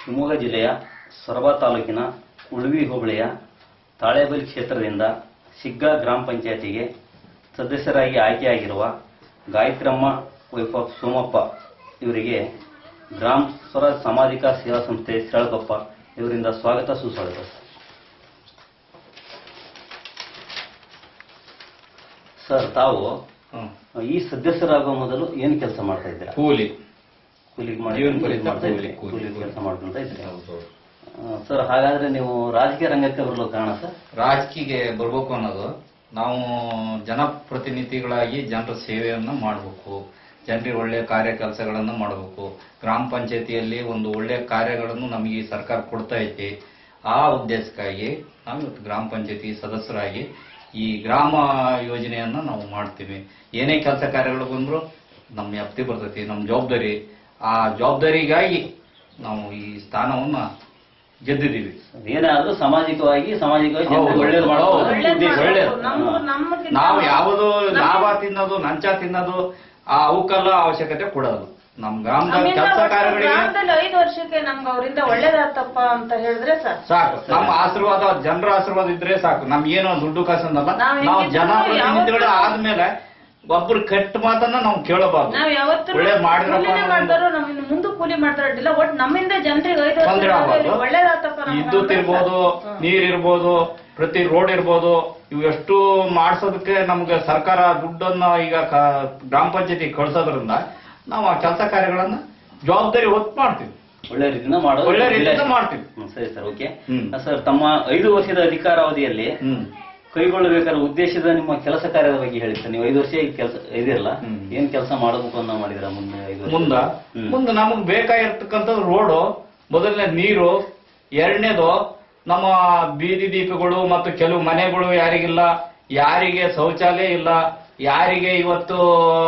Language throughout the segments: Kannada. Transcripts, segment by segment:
ಶಿವಮೊಗ್ಗ ಜಿಲ್ಲೆಯ ಸೊರಬ ತಾಲೂಕಿನ ಉಳುವಿ ಹೋಬಳಿಯ ತಾಳೇಬೈಲ್ ಕ್ಷೇತ್ರದಿಂದ ಶಿಗ್ಗಾ ಗ್ರಾಮ ಪಂಚಾಯತಿಗೆ ಸದಸ್ಯರಾಗಿ ಆಯ್ಕೆಯಾಗಿರುವ ಗಾಯತ್ರಮ್ಮ ವೈಫ್ ಆಫ್ ಸೋಮಪ್ಪ ಇವರಿಗೆ ಗ್ರಾಮ ಸ್ವರಾಜ್ ಸಾಮಾಜಿಕ ಸೇವಾ ಸಂಸ್ಥೆ ಸೆಳಕೊಪ್ಪ ಇವರಿಂದ ಸ್ವಾಗತ ಸುಸ್ವಾಗತ ಸರ್ ತಾವು ಹ್ಮ್. ಈ ಸದಸ್ಯರಾಗುವ ಮೊದಲು ಏನು ಕೆಲಸ ಮಾಡ್ತಾ ಇದ್ದೀರಾ ಕೂಲಿ ಕೂಲಿ ಮಾಡಿ ಜೀವನ ಪರಿಚಯ ಮಾಡ್ತಾ ಇದ್ರಿ ಕೂಲಿ, ಕೂಲಿ ಕೂಲಿ. ಕೆಲಸ ಮಾಡ್ಕೊಂತ ಇದ್ರಿ ಆ, ಸರ್ ಹಾಗಾದ್ರೆ ನೀವು ರಾಜಕೀಯ ರಂಗಕ್ಕೆ ಬರಲು ಕಾರಣ ಸರ್ ರಾಜಕೀಯಗೆ ಬರ್ಬೇಕು ಅನ್ನೋದು ನಾವು ಜನಪ್ರತಿನಿಧಿಗಳಾಗಿ ಜನರ ಸೇವೆಯನ್ನ ಮಾಡಬೇಕು ಜನರಿಗೆ ಒಳ್ಳೆಯ ಕಾರ್ಯ ಕೆಲಸಗಳನ್ನು ಮಾಡಬೇಕು ಗ್ರಾಮ ಪಂಚಾಯತಿಯಲ್ಲಿ ಒಂದು ಒಳ್ಳೆಯ ಕಾರ್ಯಗಳನ್ನು ನಮಗೆ ಈ ಸರ್ಕಾರ ಕೊಡ್ತಾ ಐತಿ ಆ ಉದ್ದೇಶಕ್ಕಾಗಿ ನಾವು ಇವತ್ತು ಗ್ರಾಮ ಪಂಚಾಯತಿ ಸದಸ್ಯರಾಗಿ ಈ ಗ್ರಾಮ ಯೋಜನೆಯನ್ನ ನಾವು ಮಾಡ್ತೀವಿ ಏನೇ ಕೆಲಸ ಕಾರ್ಯಗಳು ಬಂದ್ರು ನಮ್ಮ ವ್ಯಾಪ್ತಿ ಬರ್ತೈತಿ ನಮ್ಮ ಜವಾಬ್ದಾರಿ ಆ ಜವಾಬ್ದಾರಿಗಾಗಿ ನಾವು ಈ ಸ್ಥಾನವನ್ನ ಗೆದ್ದಿದ್ದೀವಿ ಏನಾದ್ರೂ ಸಾಮಾಜಿಕವಾಗಿ ಸಾಮಾಜಿಕವಾಗಿ ಜನರಿಗೆ ಹೌದು. ಒಳ್ಳೇದು ಮಾಡೋದು ಹೌದು. ಒಂದು ಉದ್ದೇಶ. ಒಳ್ಳೇದು. ಹಾ. ನಾವು ಯಾವುದು ಲಾಭ ತಿನ್ನೋದು ಲಂಚ ತಿನ್ನೋದು ಆ ಅವಕ್ಕೆಲ್ಲ ಅವಶ್ಯಕತೆ ಕೊಡೋದು ನಮ್ ಗ್ರಾಮದ ನಮ್ಮಿಂದ ಕೆಲಸ ಒಟ್ಟು ಕಾರ್ಯಗಳಿಗೆ ಗ್ರಾಮದಲ್ಲಿ ಐದು ವರ್ಷಕ್ಕೆ ನಮ್ಗೆ ಅವರಿಂದ ಒಳ್ಳೇದಾತಪ್ಪ ಅಂತ ಹೇಳಿದ್ರೆ ಸರ್ ಸಾಕು ನಮ್ಮ ಆಶೀರ್ವಾದ ಜನರ ಆಶೀರ್ವಾದ ಇದ್ರೆ ಸಾಕು ನಮ್ಗೆ ಏನು ದುಡ್ಡು ಕಾಸನ್ನಲ್ಲ ನಾವ್ ನಾವು ಹೆಂಗಿದ್ರು ಜನಪ್ರತಿನಿಧಿಗಳು ಯಾವತ್ತೂ- ಆದ್ಮೇಲೆ ಒಬ್ರು ಕೆಟ್ಟ ಮಾತನ್ನ ನಾವು ಕೇಳಬಾರ್ದು ನಾವ್ ಯಾವತ್ತೂ ಒಳ್ಳೆ ಮಾಡಿದ್ರಪ್ಪ ಕೂಲಿನೇ ಅನ್ನೋದು- ಮಾಡ್ತಾರೋ ನಮ್ಮಿಂದ ಮುಂದೆ ಕೂಲಿ ಮಾಡ್ತಾರೋ ಅಡ್ಡಿಲ್ಲ ಒಟ್ ನಮ್ಮಿಂದ ಜನರಿಗೆ ಐದು ತೊಂದ್ರೆ ಆಗ್ಬಾರ್ದು. ವರ್ಷ ಒಳ್ಳೇದಾತಪ್ಪ ನಮ್ಗೆ ವಿದ್ಯುತ್ ಅಂತ ಇರ್ಬೋದು ಹ್ಮ್. ನೀರ್ ಇರ್ಬೋದು ಪ್ರತಿ ರೋಡ್ ಇರ್ಬೋದು ಇವು ಎಷ್ಟು ಮಾಡ್ಸೋದಕ್ಕೆ ನಮ್ಗೆ ಸರ್ಕಾರ ದುಡ್ಡನ್ನ ಈಗ ಕ- ಗ್ರಾಮ ಪಂಚಾಯತಿ ಕಳ್ಸೋದ್ರಿಂದ ನಾವು ಆ ಕೆಲಸ ಕಾರ್ಯಗಳನ್ನ ಜವಾಬ್ದಾರಿ ಹೊತ್ತು ಮಾಡ್ತೀವಿ ಒಳ್ಳೆ ರೀತಿಯಿಂದ ಮಾಡೋದು ಒಳ್ಳೆ ರೀತಿಯಿಂದ ಮಾಡ್ತೀವಿ ಹ್ಮ್, ಸರಿ ಸರ್ ಓಕೆ ಹ್ಮ್. ಸರ್ ತಮ್ಮ ಐದು ವರ್ಷದ ಅಧಿಕಾರಾವಧಿಯಲ್ಲಿ ಹ್ಮ್ ಕೈಗೊಳ್ಳಬೇಕಾದ ಉದ್ದೇಶದ ನಿಮ್ಮ ಕೆಲಸ ಕಾರ್ಯದ ಬಗ್ಗೆ ಹೇಳಿ ಸರ್ ನೀವು ಐದು ವರ್ಷ ಕೆಲಸ ಇದಿರಲ್ಲ ಹ್ಮ್. ಏನ್ ಕೆಲಸ ಮಾಡಬೇಕು ಅನ್ನೋ ಮಾಡಿದ್ರ ಮುಂದೆ ಐದು ವರ್ಷ ಮುಂದ ಹ್ಮ್. ಮುಂದೆ ನಮಗ್ ಬೇಕಾಗಿರ್ತಕ್ಕಂಥ ರೋಡು ಮೊದಲನೇ ನೀರು ಎರಡನೇದು ನಮ್ಮ ಬೀದಿ ದೀಪಗಳು ಮತ್ತು ಕೆಲವು ಮನೆಗಳು ಯಾರಿಗಿಲ್ಲ ಯಾರಿಗೆ ಶೌಚಾಲಯ ಇಲ್ಲ ಯಾರಿಗೆ ಇವತ್ತು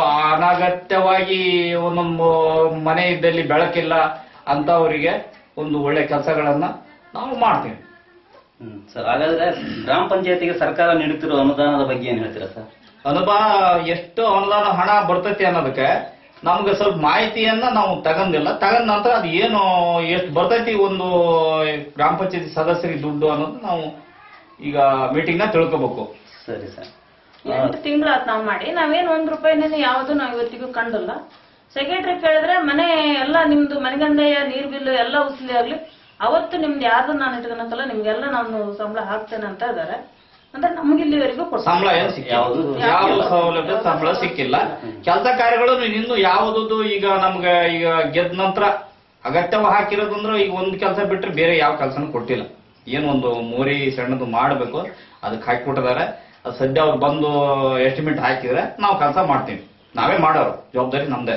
ಅನಗತ್ಯವಾಗಿ ಒಂದೊಂದು ಮನೆ ಇದ್ದಲ್ಲಿ ಬೆಳಕಿಲ್ಲ ಅಂತವರಿಗೆ ಒಂದು ಒಳ್ಳೆ ಕೆಲಸಗಳನ್ನ ನಾವು ಮಾಡ್ತೀವಿ ಹ್ಮ್ ಸರ್ ಹಾಗಾದ್ರೆ ಗ್ರಾಮ ಪಂಚಾಯತಿಗೆ ಸರ್ಕಾರ ನೀಡುತ್ತಿರುವ ಅನುದಾನದ ಬಗ್ಗೆ ಏನ್ ಹೇಳ್ತೀರಾ ಸರ್ ಅನುದಾನ ಎಷ್ಟು ಅನುದಾನ ಹಣ ಬರ್ತೈತಿ ಅನ್ನೋದಕ್ಕೆ ನಮ್ಗೆ ಸ್ವಲ್ಪ ಮಾಹಿತಿಯನ್ನ ನಾವು ತಗಂದಿಲ್ಲ ತಗಂದ ನಂತರ ಅದು ಏನು ಎಷ್ಟು ಬರ್ತೈತಿ ಒಂದು ಗ್ರಾಮ ಪಂಚಾಯತಿ ಸದಸ್ಯರಿಗೆ ದುಡ್ಡು ಅನ್ನೋದು ನಾವು ಈಗ ಮೀಟಿಂಗ್ ನ ತಿಳ್ಕೊಬೇಕು ಸರಿ ಸರ್ ಎಂಟು ತಿಂಗಳು ಆತ್ ನಾವ್ ಮಾಡಿ ನಾವೇನ್ ಒಂದ್ ರೂಪಾಯಿನೇ ಯಾವ್ದು ನಾವ್ ಇವತ್ತಿಗೂ ಕಂಡಿಲ್ಲ ಸೆಕ್ರೆಟರಿ ಕೇಳಿದ್ರೆ ಮನೆ ಎಲ್ಲ ನಿಮ್ದು ಮನೆಗಂದೆಯ ನೀರ್ ಬಿಲ್ ಎಲ್ಲ ಉಸ್ಲಿ ಆಗ್ಲಿ ಅವತ್ತು ನಿಮ್ದು ಯಾರ್ದು ನಾನು ಇಟ್ಕೊಳಕಲ್ಲ ನಿಮ್ಗೆಲ್ಲ ನಾನು ಸಂಬಳ ಹಾಕ್ತೇನೆ ಅಂತ ಇದಾರೆ ಅಂದ್ರೆ ನಮ್ಗೆ ಇಲ್ಲಿವರೆಗೂ ಕೊಡ್ತಾರೆ ಸಂಬಳ ಏನು ಸಿಕ್ಕಿಲ್ಲ ಯಾವುದು ಯಾವ ಸೌಲಭ್ಯ ಸಂಬಳ ಸಿಕ್ಕಿಲ್ಲ ಕೆಲಸ ಕಾರ್ಯಗಳು ಇನ್ನು ಯಾವ್ದು ಈಗ ನಮ್ಗೆ ಈಗ ಗೆದ್ದ ನಂತರ ಅಗತ್ಯವ ಹಾಕಿರೋದಂದ್ರೆ ಈಗ ಒಂದ್ ಕೆಲಸ ಬಿಟ್ರೆ ಬೇರೆ ಯಾವ ಕೆಲಸನೂ ಕೊಟ್ಟಿಲ್ಲ ಏನು ಒಂದು ಮೋರಿ ಸಣ್ಣದು ಮಾಡಬೇಕು ಅದಕ್ಕೆ ಹಾಕಿಬಿಟ್ಟಿದ್ದಾರೆ ಅದು ಸದ್ಯ ಅವ್ರು ಬಂದು ಎಸ್ಟಿಮೇಟ್ ಹಾಕಿದ್ರೆ ನಾವು ಕೆಲಸ ಮಾಡ್ತೀವಿ ನಾವೇ ಮಾಡೋರು ಜವಾಬ್ದಾರಿ ನಮ್ದೇ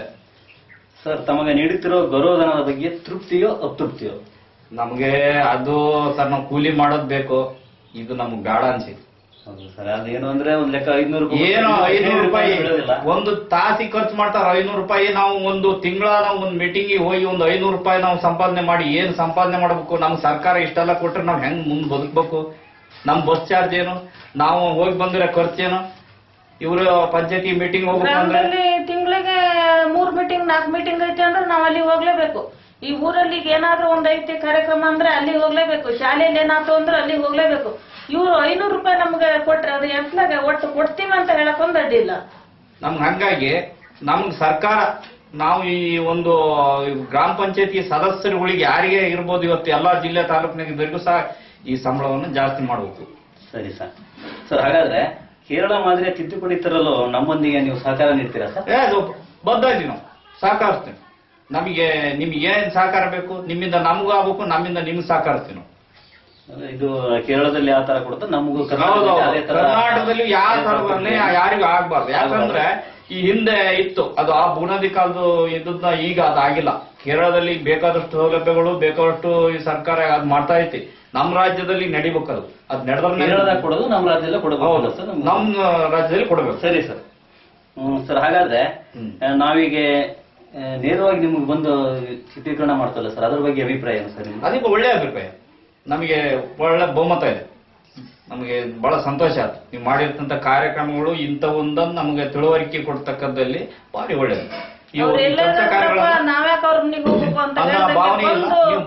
ಸರ್ ತಮಗೆ ನೀಡುತ್ತಿರುವ ಗೌರವಧನದ ಬಗ್ಗೆ ತೃಪ್ತಿಯೋ ಅತೃಪ್ತಿಯೋ ನಮ್ಗೆ ಅದು ಸರ್ ನಾವು ಕೂಲಿ ಮಾಡೋದ್ ಬೇಕು ಇದು ನಮ್ಗೆ ಬೇಡ ಅನ್ಸಿ ಹೌದು ಸರ್ ಅದೇನು ಅಂದ್ರೆ ಒಂದ್ ಲೆಕ್ಕ ಐದ್ನೂರು ಏನು ಐನೂರು ರೂಪಾಯಿ ಬೀಳೋದಿಲ್ಲ. ಒಂದು ತಾಸಿ ಖರ್ಚು ಮಾಡ್ತಾರ ಐನೂರು ರೂಪಾಯಿ ನಾವು ಒಂದು ತಿಂಗಳ ನಾವು ಒಂದು ಮೀಟಿಂಗ್ ಹೋಗಿ ಒಂದು ಐನೂರು ರೂಪಾಯಿ ನಾವು ಸಂಪಾದನೆ ಮಾಡಿ ಏನ್ ಸಂಪಾದನೆ ಮಾಡಬೇಕು ನಮ್ ಸರ್ಕಾರ ಇಷ್ಟೆಲ್ಲ ಕೊಟ್ರೆ ನಾವ್ ಹೆಂಗ್ ಮುಂದ್ ಬದುಕ್ಬೇಕು ನಮ್ ಬಸ್ ಚಾರ್ಜ್ ಏನು ನಾವು ಹೋಗಿ ಬಂದಿರೋ ಖರ್ಚೇನು ಇವರು ಪಂಚಾಯತಿ ಮೀಟಿಂಗ್ ಹೋಗ್ಬೇಕಂದ್ರೆ ಗ್ರಾಮದಲ್ಲಿ ತಿಂಗಳಿಗೆ ಮೂರ್ ಮೀಟಿಂಗ್ ನಾಲ್ಕು ಮೀಟಿಂಗ್ ಐತೆ ಅಂದ್ರೆ ನಾವ್ ಅಲ್ಲಿ ಹೋಗ್ಲೇಬೇಕು ಈ ಊರಲ್ಲಿ ಈಗ ಏನಾದ್ರೂ ಒಂದ್ ಐತಿ ಕಾರ್ಯಕ್ರಮ ಅಂದ್ರೆ ಅಲ್ಲಿ ಹೋಗ್ಲೇಬೇಕು ಶಾಲೆಯಲ್ಲಿ ಏನಾಯ್ತು ಅಂದ್ರೆ ಅಲ್ಲಿ ಹೋಗ್ಲೇಬೇಕು ಇವ್ರು ಐನೂರು ರೂಪಾಯಿ ನಮ್ಗೆ ಕೊಟ್ರೆ ಅದು ಎಂಟ್ಲಾಗ ಒಟ್ಟು ಕೊಡ್ತೀವಿ ಅಂತ ಹೇಳಕ್ ಒಂದ್ ಅಡ್ಡಿಲ್ಲ ನಮ್ಗೆ ಹಂಗಾಗಿ ನಮ್ಗೆ ಸರ್ಕಾರ ನಾವು ಈ ಒಂದು ಗ್ರಾಮ ಪಂಚಾಯತಿ ಸದಸ್ಯರುಗಳಿಗೆ ಯಾರಿಗೆ ಇರ್ಬೋದು ಇವತ್ತು ಎಲ್ಲಾ ಜಿಲ್ಲೆ ತಾಲೂಕಿನಾಗಿದ್ದರಿಗೂ ಸಹ ಈ ಸಂಬಳವನ್ನು ಜಾಸ್ತಿ ಮಾಡಬೇಕು ಸರಿ ಸರ್ ಸರ್ ಹಾಗಾದ್ರೆ ಕೇರಳ ಮಾದರಿಯ ತಿದ್ದುಪಡಿ ತರಲು ನಮ್ಮೊಂದಿಗೆ ನೀವು ಸಹಕಾರ ನೀಡ್ತೀರಾ ಸರ್ ಏ ಅದು ಬದ್ಧ ಇದ್ದೀವಿ ನಾವು ಸಹಕರಿಸ್ತೀವಿ ನಮಗೆ ನಿಮ್ಗೆ ಏನ್ ಸಹಕಾರ ಬೇಕು ನಿಮ್ಮಿಂದ ನಮಗೂ ಆಗ್ಬೇಕು ನಮ್ಮಿಂದ ನಿಮ್ಗೆ ಸಹಕರಿಸ್ತೀವಿ ನಾವು ಅಂದ್ರೆ ಇದು ಕೇರಳದಲ್ಲಿ ಯಾವ ತರ ಕೊಡುತ್ತೋ ನಮಗೂ ಹೌದು, ಕರ್ನಾಟಕದಲ್ಲಿ ಅದೇ ತರ ಕರ್ನಾಟಕದಲ್ಲಿ ಯಾವ ತರದಲ್ಲಿ ಯಾರಿಗೂ ಆಗ್ಬಾರ್ದು ಯಾಕಂದ್ರೆ ಈ ಹಿಂದೆ ಇತ್ತು ಅದು ಆ ಬುನಾದಿ ಕಾಲದ ಇದ್ದದ್ನ ಈಗ ಅದಾಗಿಲ್ಲ ಕೇರಳದಲ್ಲಿ ಬೇಕಾದಷ್ಟು ಸೌಲಭ್ಯಗಳು ಬೇಕಾದಷ್ಟು ಈ ಸರ್ಕಾರ ಅದ್ ಮಾಡ್ತಾ ಐತಿ ನಮ್ ರಾಜ್ಯದಲ್ಲಿ ನಡಿಬೇಕದು ಅದ್ ನಡೆದ್ರೆ ಕೇರಳದಾಗ ಕೊಡೋದು ನಮ್ಮ ರಾಜ್ಯದಲ್ಲೇ ಕೊಡಬಹುದು ಹೌದು ಸರ್ ನಮ್ಗೆ- ನಮ್ ರಾಜ್ಯದಲ್ಲಿ ಕೊಡಬೇಕು ಸರಿ ಸರ್ ಹ್ಮ್ ಸರ್ ಹಾಗಾದ್ರೆ ಹ್ಮ್. ಆ, ನಾವೀಗ ಆ, ನೇರವಾಗಿ ನಿಮ್ಗೆ ಬಂದು ಚಿತ್ರೀಕರಣ ಮಾಡ್ತಲ್ಲ ಸರ್ ಅದ್ರ ಬಗ್ಗೆ ಅಭಿಪ್ರಾಯ ಏನು ಸರ್ ನಿಮ್ದು? ಅದಕ್ಕೆ ಒಳ್ಳೆ ಅಭಿಪ್ರಾಯ ನಮಗೆ ಒಳ್ಳೆ ಬಹುಮತ ಇದೆ ನಮಗೆ ಬಹಳ ಸಂತೋಷ ಆಯ್ತು ನೀವು ಮಾಡಿರ್ತಂತ ಕಾರ್ಯಕ್ರಮಗಳು ಇಂಥವೊಂದನ್ನು ನಮಗೆ ತಿಳುವಳಿಕೆ ಕೊಡ್ತಕ್ಕಂಥಲ್ಲಿ ಭಾರಿ ಒಳ್ಳೇದು ಈ ಒಂದು ಅವ್ರೆಲ್ಲ ಕೆಲಸ ಕಾರ್ಯಗಳನ್ನ ನಾವ್ಯಾಕ ಅವ್ರ ಮನೆಗೆ ಹೋಗ್ಬೇಕು ಅಂತ ಅನ್ನೋ ಹೇಳ್ದಂಗೆ ಭಾವನೆ ಇಲ್ಲ ಬಂದು ನೀವು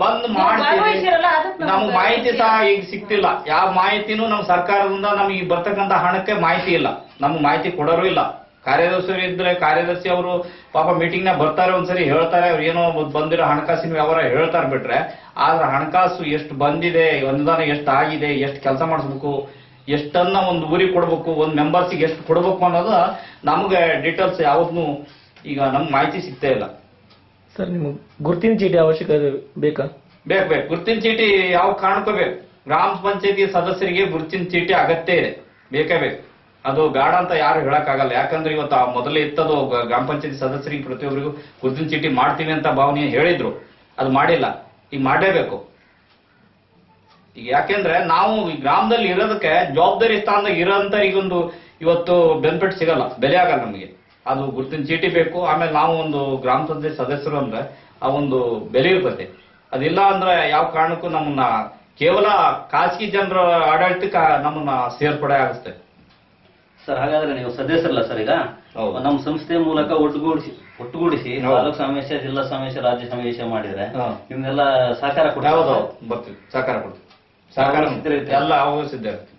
ಬಂದ್ ಮಾಡ್ತೀವಿ ಭಾಗವಹಿಸಿರಲ್ಲ, ಅದಕ್ಕೆ ನಮ್ಗೆ ನಮ್ಗೆ ಮಾಹಿತಿ ಸಹ ಈಗ ಸಿಗ್ತಿಲ್ಲ ಯಾವ ಮಾಹಿತಿನೂ ನಮ್ ಸರ್ಕಾರದಿಂದ ನಮಗೆ ಬರ್ತಕ್ಕಂತ ಹಣಕ್ಕೆ ಮಾಹಿತಿ ಇಲ್ಲ ನಮ್ಗೆ ಮಾಹಿತಿ ಕೊಡೋರು ಇಲ್ಲ ಕಾರ್ಯದರ್ಶಿ ಇದ್ರೆ ಕಾರ್ಯದರ್ಶಿ ಅವರು ಪಾಪ ಮೀಟಿಂಗ್ ನ ಬರ್ತಾರೆ ಒಂದ್ಸರಿ ಹೇಳ್ತಾರೆ ಅವ್ರು ಏನೋ ಬಂದಿರೋ ಹಣಕಾಸಿನ ವ್ಯವಹಾರ ಹೇಳ್ತಾರೆ ಬಿಟ್ರೆ ಆದ್ರೆ ಹಣಕಾಸು ಎಷ್ಟು ಬಂದಿದೆ ಅನುದಾನ ಎಷ್ಟು ಆಗಿದೆ ಎಷ್ಟು ಕೆಲಸ ಮಾಡಿಸ್ಬೇಕು ಎಷ್ಟನ್ನ ಒಂದು ಊರಿಗೆ ಕೊಡ್ಬೇಕು ಒಂದ್ ಮೆಂಬರ್ಸಿಗೆ ಎಷ್ಟು ಕೊಡ್ಬೇಕು ಅನ್ನೋದು ನಮ್ಗೆ ಡೀಟೇಲ್ಸ್ ಯಾವ್ದು ಈಗ ನಮ್ಗೆ ಮಾಹಿತಿ ಸಿಗ್ತಾ ಇಲ್ಲ ಸರ್ ನಿಮ್ಗೆ ಗುರುತಿನ ಚೀಟಿ ಅವಶ್ಯಕತೆ ಬೇಕಾ ಬೇಕು ಬೇಕು ಗುರುತಿನ ಚೀಟಿ ಯಾವ ಕಾರಣಕ್ಕೂ ಬೇಕು ಗ್ರಾಮ ಪಂಚಾಯತಿ ಸದಸ್ಯರಿಗೆ ಗುರುತಿನ ಚೀಟಿ ಅಗತ್ಯ ಇದೆ ಬೇಕೇ ಬೇಕು ಅದು ಬೇಡ ಅಂತ ಯಾರು ಹೇಳಕ್ಕಾಗಲ್ಲ ಯಾಕಂದ್ರೆ ಇವತ್ತು ಆ ಮೊದಲೇ ಇತ್ತದು ಗ- ಗ್ರಾಮ ಪಂಚಾಯತಿ ಸದಸ್ಯರಿಗೆ ಪ್ರತಿಯೊಬ್ಬರಿಗೂ ಗುರುತಿನ ಚೀಟಿ ಮಾಡ್ತೀವಿ ಅಂತ ಭಾವನೆ ಹೇಳಿದ್ರು ಅದು ಮಾಡಿಲ್ಲ ಈಗ ಮಾಡಲೇಬೇಕು ಈಗ ಯಾಕೆಂದ್ರೆ ನಾವು ಈ ಗ್ರಾಮದಲ್ಲಿ ಇರೋದಕ್ಕೆ ಜವಾಬ್ದಾರಿ ಸ್ಥಾನದಾಗ ಇರೋಂತ ಈಗೊಂದು ಇವತ್ತು ಬೆನಿಫಿಟ್ ಸಿಗಲ್ಲ ಬೆಲೆ ಆಗಲ್ಲ ನಮಗೆ ಅದು ಗುರುತಿನ ಚೀಟಿ ಬೇಕು ಆಮೇಲೆ ನಾವು ಒಂದು ಗ್ರಾಮ ಪಂಚಾಯತ್ ಸದಸ್ಯರು ಅಂದ್ರೆ ಆ ಒಂದು ಬೆಲೆ ಇರ್ತದೆ ಅದಿಲ್ಲ ಅಂದ್ರೆ ಯಾವ ಕಾರಣಕ್ಕೂ ನಮ್ಮನ್ನ ಕೇವಲ ಖಾಸಗಿ ಜನರ ಆಡಳಿತಕ್ಕೆ ನಮ್ಮನ್ನ ಸೇರ್ಪಡೆ ಆಗಿಸ್ತದೆ ಸರ್ ಹಾಗಾದ್ರೆ ನೀವು ಸದಸ್ಯರಲ್ಲ ಸರ್ ಈಗ ಹೌದು. ನಮ್ಮ ಸಂಸ್ಥೆ ಮೂಲಕ ಒಟ್ಟುಗೂಡಿಸಿ ಒಟ್ಟುಗೂಡಿಸಿ ಹೌದು. ತಾಲೂಕು ಸಮಾವೇಶ ಜಿಲ್ಲಾ ಸಮಾವೇಶ ರಾಜ್ಯ ಸಮಾವೇಶ ಮಾಡಿದ್ರೆ ಹಾ. ನಿಮ್ಗೆಲ್ಲ ಸಹಕಾರ ಕೊಡ್ತಾರೆ ಹೌದು ಬರ್ತೀವಿ ಸಹಕಾರ ಕೊಡ್ತೀವಿ ಸಹಕಾರ ನಾವು ಸಿದ್ಧ ಇರ್ತೀವಿ. ಎಲ್ಲ ಅವು ಸಿದ್ಧ ಇರ್ತೀವಿ.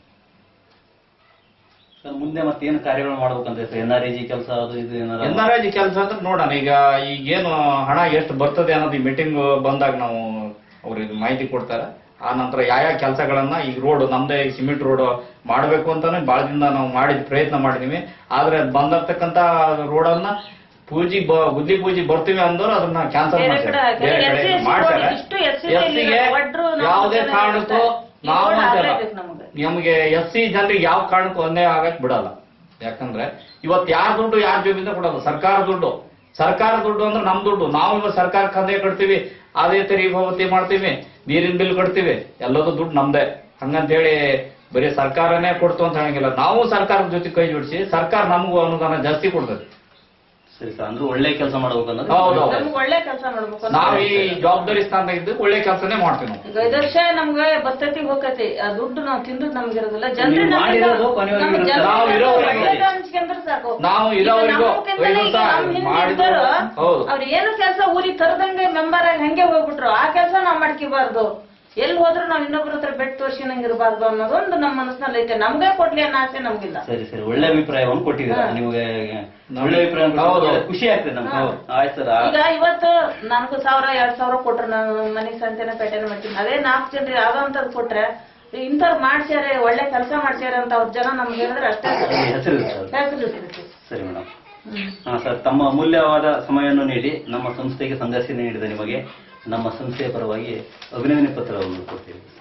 ಸರ್ ಮುಂದೆ ಮತ್ತೆ ಏನು ಕಾರ್ಯಗಳು ಮಾಡ್ಬೇಕಂತ ಸರ್ ಎನ್ ಆರ್ ಜಿ ಕೆಲಸ ಅದು ಇದು ಏನಾರ ಎನ್ ಆರ್ ಐ ಕೆಲಸ ಅಂದ್ರೆ ನೋಡೋಣ ಈಗ ಈಗೇನು ಹಣ ಎಷ್ಟು ಬರ್ತದೆ ಅನ್ನೋದು ಈ ಮೀಟಿಂಗ್ ಬಂದಾಗ ನಾವು ಅವ್ರಿಗೆ ಮಾಹಿತಿ ಕೊಡ್ತಾರೆ ಆ ನಂತರ ಯಾವ ಯಾವ ಕೆಲಸಗಳನ್ನ ಈಗ ರೋಡ್ ನಮ್ದೇ ಸಿಮೆಂಟ್ ರೋಡ್ ಮಾಡಬೇಕು ಅಂತಾನೆ ಬಹಳ ದಿನ ನಾವು ಮಾಡಿದ ಪ್ರಯತ್ನ ಮಾಡಿದೀವಿ ಆದ್ರೆ ಅದ್ ಬಂದಿರ್ತಕ್ಕಂತ ರೋಡನ್ನ ಪೂಜಿ ಬ- ಗುದ್ಲಿ ಪೂಜಿ ಬರ್ತೀವಿ ಅಂದವ್ರು ಅದನ್ನ ಕ್ಯಾನ್ಸಲ್ ಬೇರೆ ಮಾಡ್ತಾರೆ ಕಡೆ ಬೇರೆ ಹಾಕಿದ್ರೆ ಕಡೆ SC ಮಾಡ್ತಾರೆ ಇಷ್ಟು SC SC ಗೆ ಇಲ್ಲ, ಒಡ್ರು ನಮ್ಮ ಯಾವುದೇ ಜನ ಕಾರಣಕ್ಕೂ ಇರ್ತಾರೆ. ನಾವು ಈ ರೋಡ್ ಅಂತಲ್ಲ ಆಗ್ಲೇಬೇಕು ನಮ್ಗೆ. ನಮಗೆ ಎಸ್ ಸಿ ಜನರಿಗೆ ಯಾವ ಕಾರಣಕ್ಕೂ ಅನ್ಯಾಯ ಆಗಕ್ ಬಿಡಲ್ಲ ಯಾಕಂದ್ರೆ ಇವತ್ತು ಯಾರ ದುಡ್ಡು ಯಾರ ಜೋಬಿಂದ ಕೊಡಲ್ಲ ಸರ್ಕಾರ ದುಡ್ಡು ಸರ್ಕಾರ ದುಡ್ಡು ಅಂದ್ರೆ ನಮ್ ದುಡ್ಡು ನಾವು ಇವತ್ತು ಸರ್ಕಾರ ಕಂದೆ ಕಟ್ತೀವಿ ಅದೇ ತೆರಿಗೆ ಪಾವತಿ ಮಾಡ್ತೀವಿ ನೀರಿನ ಬಿಲ್ ಕಟ್ತೀವಿ ಎಲ್ಲದೂ ದುಡ್ಡು ನಮ್ದೇ ಹಂಗಂತೇಳಿ ಬರೀ ಸರ್ಕಾರನೇ ಕೊಡ್ತು ಅಂತ ಹೇಳಂಗಿಲ್ಲ ನಾವು ಸರ್ಕಾರದ ಜೊತೆ ಕೈ ಜೋಡಿಸಿ ಸರ್ಕಾರ ನಮಗೂ ಅನುದಾನ ಜಾಸ್ತಿ ಕೊಡ್ತದೆ ಸರಿ ಸರ್ ಅಂದ್ರೆ ಒಳ್ಳೆ ಕೆಲಸ ಮಾಡ್ಬೇಕು ಅನ್ನೋದು ಹೌದು, ಹೌದು. ನಮ್ಗೆ ಒಳ್ಳೆ ಕೆಲಸ ಮಾಡ್ಬೇಕು ಅಂತ ನಾವು ಈ ಜವಾಬ್ದಾರಿ ಸ್ಥಾನದಾಗ ಇದ್ದು ಒಳ್ಳೆ ಕೆಲಸನೇ ಮಾಡ್ತೀವಿ ನಾವು ಈಗ ಐದು ವರ್ಷ ನಮ್ಗೆ ಬರ್ತೈತಿ ಹೋಗತಿ ಆ ದುಡ್ಡು ನಾವು ತಿಂದದ್ ನಮ್ಗೆ ಇರೋದಿಲ್ಲ ಜನರು ನೀವು ಮಾಡಿರೋದು ಕೊನೆವರೆಗೂ ಇರುತ್ತೆ. ನಾವು ಇರೋವರೆಗೂ ಸಾಕು ನಾವು ಈಗ ಇರೋವರೆಗೂ ನಮ್ಮ ಮುಖದಿಂದಲೇ ಐದು ಈಗ ವರ್ಷ ನಮ್ಮ ಹಿಂದೆ ಮಾಡಿದ್ರು. ಇದ್ದವ್ರು ಹೌದು. ಅವ್ರು ಏನು ಕೆಲಸ ಊರಿಗೆ ತರದಂಗೆ ಮೆಂಬರ್ ಆಗಿ ಹಂಗೆ ಹೋಗ್ಬಿಟ್ರು ಆ ಕೆಲಸ ನಾವ್ ಮಾಡ್ಕಿಬಾರ್ದು ಎಲ್ಲಿ ಹೋದ್ರು ನಾವ್ ಇನ್ನೊಬ್ರ ಹತ್ರ ಬೆಟ್ ತೋರ್ಸಿನಂಗ್ ಇರಬಾರ್ದು ಅನ್ನೋದೊಂದು ನಮ್ಮ ಮನಸ್ಸಿನಲ್ಲಿ ಐತೆ ನಮ್ಗೆ ಕೊಡ್ಲಿ ಅನ್ನೋ ಆಸೆ ನಮ್ಗಿಲ್ಲ ಸರಿ ಸರಿ ಒಳ್ಳೆ ಅಭಿಪ್ರಾಯವನ್ನು ಕೊಟ್ಟಿದ್ದೀರಾ ಹಾ. ನಿಮಗೆ ಒಳ್ಳೆ ಅಭಿಪ್ರಾಯ ಹೌದು. ಕೊಟ್ಟಿದ್ದೀರಾ. ಖುಷಿ ಆಗ್ತದೆ ನಮ್ಗೆ ಹಾ. ಆಯ್ತು ಸರ್ ಆ- ಈಗ ಇವತ್ತು ನಾಲ್ಕು ಸಾವಿರ ಎರಡ್ ಸಾವಿರ ಕೊಟ್ರು ನಾನು ಮನೆ ಸಂತೆನ ಪೇಟೆನ ಮಾಡ್ತೀನಿ ಅದೇ ನಾಲ್ಕು ಜನರಿಗೆ ಯಾವ್ದೋ ಅಂತದ್ ಕೊಟ್ರೆ ಇಂಥವ್ರು ಮಾಡ್ಸ್ಯಾರೆ ಒಳ್ಳೆ ಕೆಲಸ ಮಾಡ್ಸ್ಯಾರೆ ಅಂತ ಅವ್ರ ಜನ ನಮ್ಗೆ ಹೇಳಿದ್ರೆ ಅಷ್ಟೇ ಅದು ಹೆಸರು ಇರ್ತದೆ. ಹೆಸರು ಇರ್ತೈತಿ. ಸರಿ ಮೇಡಮ್ ಹ್ಮ್. ಹಾ ಸರ್ ತಮ್ಮ ಅಮೂಲ್ಯವಾದ ಸಮಯವನ್ನು ನೀಡಿ ನಮ್ಮ ಸಂಸ್ಥೆಗೆ ಸಂದರ್ಶನ ನೀಡಿದ ನಿಮಗೆ ನಮ್ಮ ಸಂಸ್ಥೆಯ ಪರವಾಗಿ ಅಭಿನಂದನೆ ಪತ್ರವನ್ನು ಕೊಡ್ತೀವಿ